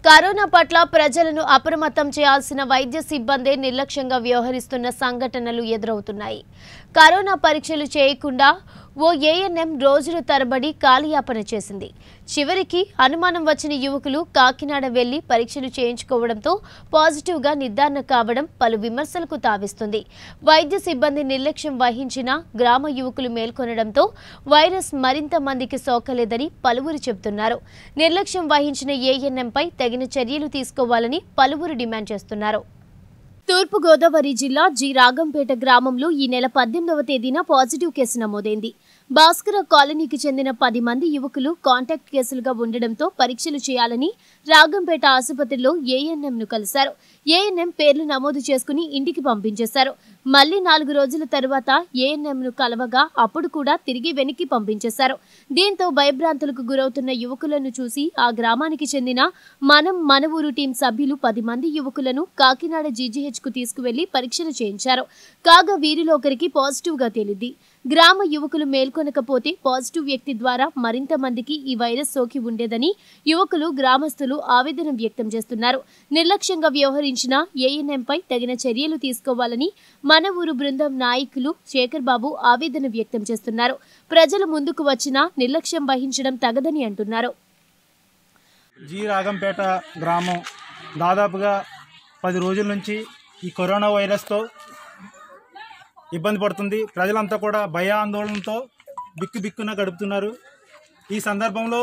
corona పట్ల ప్రజలను అప్రమత్తం చేయాల్సిన వైద్య సిబ్బందే నిర్లక్ష్యంగా వ్యవహరిస్తున్న సంఘటనలు ఎదురవుతున్నాయి కరోనా పరీక్షలు చేయకుండా ఓ ఏఎన్ఎం రోజుల తరబడి కాలయాపన చేసింది చివరికి అనుమానం వచ్చిన యువకులు కాకినాడ వెళ్లి పరీక్షలు చేయించుకోవడంతో పాజిటివ్గా నిర్ధారణ కావడం పలు విమర్శలకు తావిస్తుంది వైద్య సిబ్బంది నిర్లక్ష్యం వహించిన గ్రామ యువకులు మేల్కొనడంతో వైరస్ మరింత మందికి సోకలేదని పలువురు చెబుతున్నారు నిర్లక్ష్యం వహించిన ఏఎన్ఎంపై తగిన చర్యలు తీసుకోవాలని పలువురు డిమాండ్ చేస్తున్నారు తూర్పుగోదావరి జిల్లా జి రాగంపేట గ్రామంలో ఈ నెల పద్దెనిమిదవ తేదీన పాజిటివ్ కేసు నమోదైంది భాస్కర కాలనీకి చెందిన పది మంది యువకులు కాంటాక్ట్ కేసులుగా ఉండడంతో పరీక్షలు చేయాలని రాగంపేట ఆసుపత్రిలో ఏఎన్ఎంను కలిశారు ఏఎన్ఎం పేర్లు నమోదు చేసుకుని ఇంటికి పంపించేశారు మళ్లీ నాలుగు రోజుల తరువాత ఏఎన్ఎంను కలవగా అప్పుడు కూడా తిరిగి వెనక్కి పంపించేశారు దీంతో భయభ్రాంతులకు గురవుతున్న యువకులను చూసి ఆ గ్రామానికి చెందిన మనం మన ఊరు టీం సభ్యులు పది మంది యువకులను కాకినాడ జీజీహెచ్ కు తీసుకువెళ్లి పరీక్షలు చేయించారు కాగా వీరిలో ఒకరికి పాజిటివ్ గా తేలింది గ్రామ యువకులు మేల్కొనకపోతే పాజిటివ్ వ్యక్తి ద్వారా మరింత మందికి ఈ వైరస్ సోకి ఉండేదని యువకులు గ్రామస్తులు ఆవేదన వ్యక్తం చేస్తున్నారు నిర్లక్ష్యంగా వ్యవహరించిన ఏఎన్ఎంపై తగిన చర్యలు తీసుకోవాలని మన ఊరు బృందం నాయకులు శేఖర్ బాబు ఆవేదన వ్యక్తం చేస్తున్నారు ప్రజలు ముందుకు వచ్చినా నిర్లక్ష్యం వహించడం తగదని అంటున్నారు జి రాగంపేట గ్రామం దాదాపుగా పది రోజుల నుంచి ఈ కరోనా వైరస్తో ఇబ్బంది పడుతుంది ప్రజలంతా కూడా భయ ఆందోళనతో బిక్కు బిక్కున గడుపుతున్నారు ఈ సందర్భంలో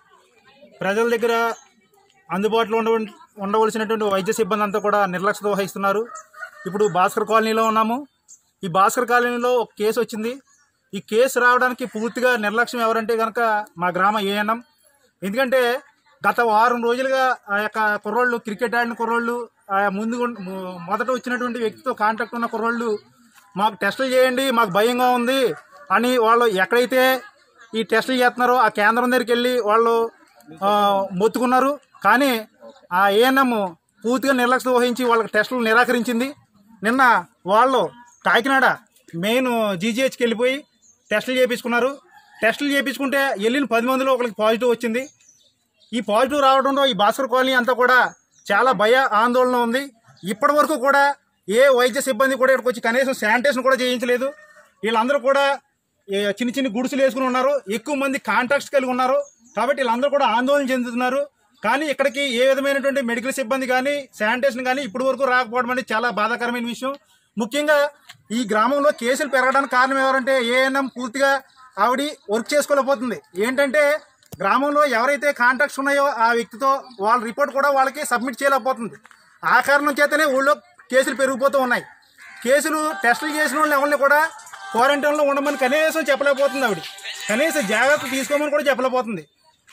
ప్రజల దగ్గర అందుబాటులో ఉండ ఉండవలసినటువంటి వైద్య సిబ్బంది అంతా కూడా నిర్లక్ష్యత వహిస్తున్నారు ఇప్పుడు భాస్కర్ కాలనీలో ఉన్నాము ఈ భాస్కర్ కాలనీలో ఒక కేసు వచ్చింది ఈ కేసు రావడానికి పూర్తిగా నిర్లక్ష్యం ఎవరంటే కనుక మా గ్రామ ఏఎన్ఎం ఎందుకంటే గత వారం రోజులుగా ఆ యొక్క కుర్రోళ్ళు క్రికెట్ ఆడిన కుర్రోళ్ళు ఆ ముందు ఉన్- మొ- మొదట వచ్చినటువంటి వ్యక్తితో కాంటాక్ట్ ఉన్న కుర్రోళ్ళు మాకు టెస్టులు చేయండి మాకు భయంగా ఉంది అని వాళ్ళు ఎక్కడైతే ఈ టెస్టులు చేస్తున్నారో ఆ కేంద్రం దగ్గరికి వెళ్ళి వాళ్ళు ఆ, మొత్తుకున్నారు కానీ ఆ ఏఎన్ఎం పూర్తిగా నిర్లక్ష్యం వహించి వాళ్ళకి టెస్టులు నిరాకరించింది నిన్న వాళ్ళు కాకినాడ మెయిన్ జీజీహెచ్కి వెళ్ళిపోయి టెస్టులు చేయించుకున్నారు టెస్టులు చేయించుకుంటే వెళ్ళిన పది మందిలో ఒకరికి పాజిటివ్ వచ్చింది ఈ పాజిటివ్ రావడంతో ఈ భాస్కర్ కాలనీ అంతా కూడా చాలా భయ ఆందోళన ఉంది ఇప్పటి వరకు కూడా ఏ వైద్య సిబ్బంది కూడా ఇక్కడికి వచ్చి కనీసం శానిటేషన్ కూడా చేయించలేదు వీళ్ళందరూ కూడా ఏ చిన్న చిన్న గుడిసెలు వేసుకుని ఉన్నారు ఎక్కువ మంది కాంటాక్ట్స్ కలిగి ఉన్నారు కాబట్టి వీళ్ళందరూ కూడా ఆందోళన చెందుతున్నారు కానీ ఇక్కడికి ఏ విధమైనటువంటి మెడికల్ సిబ్బంది కానీ శానిటేషన్ కానీ ఇప్పటి వరకు రాకపోవడం అనేది చాలా బాధాకరమైన విషయం ముఖ్యంగా ఈ గ్రామంలో కేసులు పెరగడానికి కారణం ఎవరంటే ఏఎన్ఎం పూర్తిగా ఆవిడ వర్క్ చేసుకోలేకపోతుంది ఏంటంటే గ్రామంలో ఎవరైతే కాంటాక్ట్స్ ఉన్నాయో ఆ వ్యక్తితో వాళ్ళ రిపోర్ట్ కూడా వాళ్ళకి సబ్మిట్ చేయలేకపోతుంది ఆ కారణం చేతనే ఊళ్ళో కేసులు పెరిగిపోతూ ఉన్నాయి కేసులు టెస్టులు చేసిన వాళ్ళు ఎవరిని కూడా క్వారంటైన్లో ఉండమని కనీసం చెప్పలేకపోతుంది ఆవిడ కనీసం జాగ్రత్త తీసుకోమని కూడా చెప్పలేకపోతుంది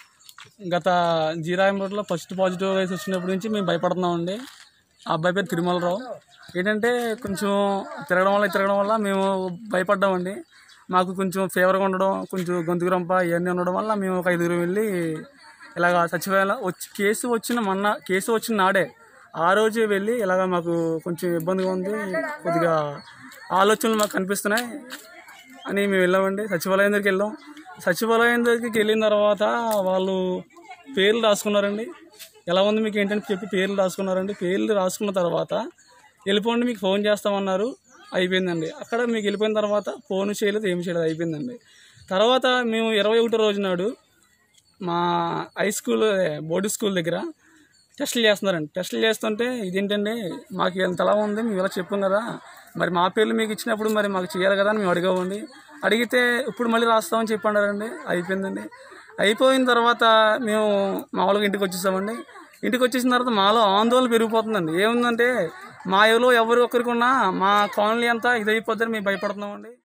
గత జీరాయం రోడ్లో ఫస్ట్ పాజిటివ్ కేసు వచ్చినప్పటి నుంచి మేము భయపడుతున్నామండి ఆ అబ్బాయి పేరు తిరుమలరావు ఏంటంటే కొంచెం తిరగడం వల్ల తిరగడం వల్ల మేము భయపడ్డామండి మాకు కొంచెం ఫీవర్గా ఉండడం కొంచెం గొంతు రంప ఇవన్నీ ఉండడం వల్ల మేము ఒక ఐదుగురు వెళ్ళి ఇలాగ సచివాలయం వచ్చి కేసు వచ్చిన మొన్న కేసు వచ్చిన నాడే ఆ రోజే వెళ్ళి ఇలాగ మాకు కొంచెం ఇబ్బందిగా ఉంది కొద్దిగా ఆలోచనలు మాకు కనిపిస్తున్నాయి అని మేము వెళ్ళామండి సచివాలయం దగ్గరికి వెళ్ళాం సచివాలయం దగ్గరికి వెళ్ళిన తర్వాత వాళ్ళు పేర్లు రాసుకున్నారండి ఎలా ఉంది మీకు ఏంటని చెప్పి పేర్లు రాసుకున్నారండి పేర్లు రాసుకున్న తర్వాత వెళ్ళిపోండి మీకు ఫోన్ చేస్తామన్నారు అయిపోయిందండి అక్కడ మీకు వెళ్ళిపోయిన తర్వాత ఫోన్ చేయలేదు ఏం చేయలేదు అయిపోయిందండి తర్వాత మేము ఇరవై ఒకటో రోజు నాడు మా హై స్కూల్ అదే బోర్డు స్కూల్ దగ్గర టెస్టులు చేస్తున్నారండి టెస్టులు చేస్తుంటే ఇదేంటండి మాకు ఎంత ఎలా ఉంది మేము ఇలా చెప్పాం కదా మరి మా పేర్లు మీకు ఇచ్చినప్పుడు మరి మాకు చేయాలి కదా అని మేము అడిగామండి అడిగితే ఇప్పుడు మళ్ళీ రాస్తామని చెప్పి అన్నారండి అయిపోయిందండి అయిపోయిన తర్వాత మేము మామూలుగా ఇంటికి వచ్చేసామండి ఇంటికి వచ్చేసిన తర్వాత మాలో ఆందోళన పెరిగిపోతుందండి ఏముందంటే మా ఎవరో ఎవరు ఒకరికి ఉన్నా మా కాలనీ అంతా ఇదైపోద్దని మేము భయపడుతున్నామండి